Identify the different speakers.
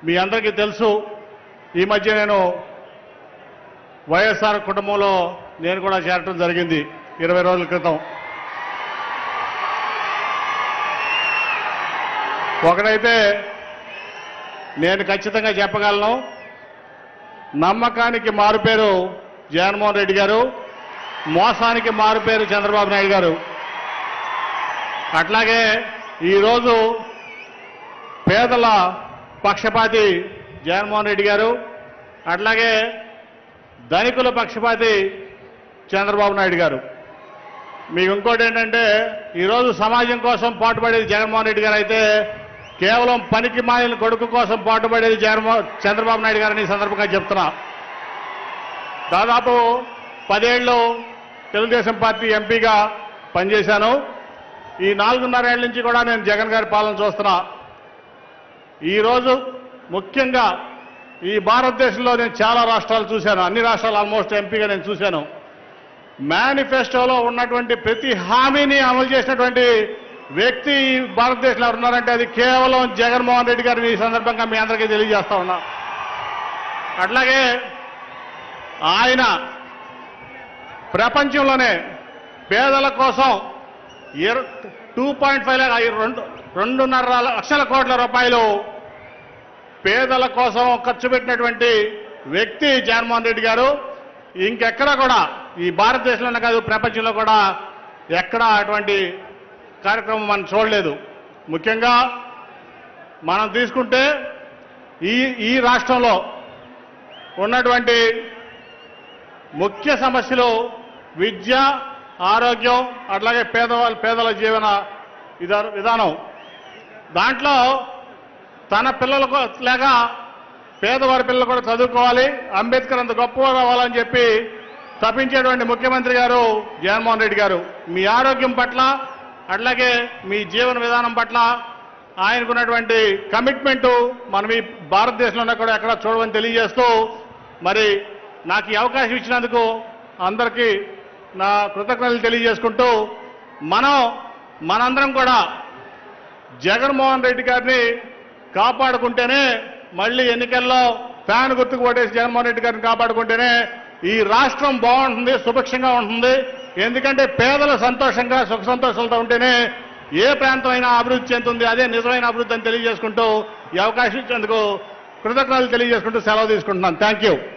Speaker 1: మీ అందరికీ తెలుసు ఈ మధ్య నేను వైఎస్ఆర్ కుటుంబంలో నేను కూడా చేరటం జరిగింది ఇరవై రోజుల క్రితం ఒకటైతే నేను ఖచ్చితంగా చెప్పగలను నమ్మకానికి మారుపేరు జగన్మోహన్ రెడ్డి గారు మోసానికి మారుపేరు చంద్రబాబు నాయుడు గారు అట్లాగే ఈరోజు పేదల పక్షపాతి జగన్మోహన్ రెడ్డి గారు అట్లాగే ధనికుల పక్షపాతి చంద్రబాబు నాయుడు గారు మీకు ఇంకోటి ఏంటంటే ఈరోజు సమాజం కోసం పాటుపడేది జగన్మోహన్ రెడ్డి గారు అయితే కేవలం పనికి మాలిన కొడుకు కోసం పాటుపడేది జగన్మో చంద్రబాబు నాయుడు గారని ఈ సందర్భంగా చెప్తున్నా దాదాపు పదేళ్ళు తెలుగుదేశం పార్టీ ఎంపీగా పనిచేశాను ఈ నాలుగున్నరేళ్ల నుంచి కూడా నేను జగన్ గారి పాలన చూస్తున్నా ఈరోజు ముఖ్యంగా ఈ భారతదేశంలో నేను చాలా రాష్ట్రాలు చూశాను అన్ని రాష్ట్రాలు ఆల్మోస్ట్ ఎంపీగా నేను చూశాను మేనిఫెస్టోలో ఉన్నటువంటి ప్రతి హామీని అమలు చేసినటువంటి వ్యక్తి ఈ భారతదేశంలో ఉన్నారంటే అది కేవలం జగన్మోహన్ రెడ్డి గారిని ఈ సందర్భంగా మీ అందరికీ తెలియజేస్తా ఉన్నా అట్లాగే ఆయన ప్రపంచంలోనే పేదల కోసం టూ పాయింట్ ఫైవ్ రెండు రెండున్నర లక్షల కోట్ల రూపాయలు పేదల కోసం ఖర్చు పెట్టినటువంటి వ్యక్తి జగన్మోహన్ రెడ్డి గారు ఇంకెక్కడా కూడా ఈ భారతదేశంలోనే కాదు ప్రపంచంలో కూడా ఎక్కడా అటువంటి కార్యక్రమం మనం చూడలేదు ముఖ్యంగా మనం తీసుకుంటే ఈ ఈ రాష్ట్రంలో ఉన్నటువంటి ముఖ్య సమస్యలు విద్య ఆరోగ్యం అట్లాగే పేదవాళ్ళ పేదల జీవన విధా- విధానం దాంట్లో తన పిల్లలకు లేక పేదవారి పిల్లలు కూడా చదువుకోవాలి అంబేద్కర్ అంత గొప్పవారు అవ్వాలని చెప్పి తప్పించేటువంటి ముఖ్యమంత్రి గారు జగన్మోహన్ రెడ్డి గారు మీ ఆరోగ్యం పట్ల అట్లాగే మీ జీవన విధానం పట్ల ఆయనకున్నటువంటి కమిట్మెంటు మనం ఈ భారతదేశంలో కూడా ఎక్కడ చూడమని తెలియజేస్తూ మరి నాకు ఈ అవకాశం ఇచ్చినందుకు అందరికీ నా కృతజ్ఞతలు తెలియజేసుకుంటూ మనం మనందరం కూడా జగన్మోహన్ రెడ్డి గారిని కాపాడుకుంటేనే మళ్ళీ ఎన్నికల్లో ఫ్యాన్ గుర్తుకు ఓటేసి జగన్మోహన్ రెడ్డి గారిని కాపాడుకుంటేనే ఈ రాష్ట్రం బాగుంటుంది సుభిక్షంగా ఉంటుంది ఎందుకంటే పేదలు సంతోషంగా సుఖ సంతోషాలతో ఉంటేనే ఏ ప్రాంతం అయినా అభివృద్ధి చెందుతుంది అదే నిజమైన అభివృద్ధి అని తెలియజేసుకుంటూ ఈ అవకాశం ఇచ్చేందుకు కృతజ్ఞతలు తెలియజేసుకుంటూ సెలవు తీసుకుంటున్నాను థ్యాంక్ యూ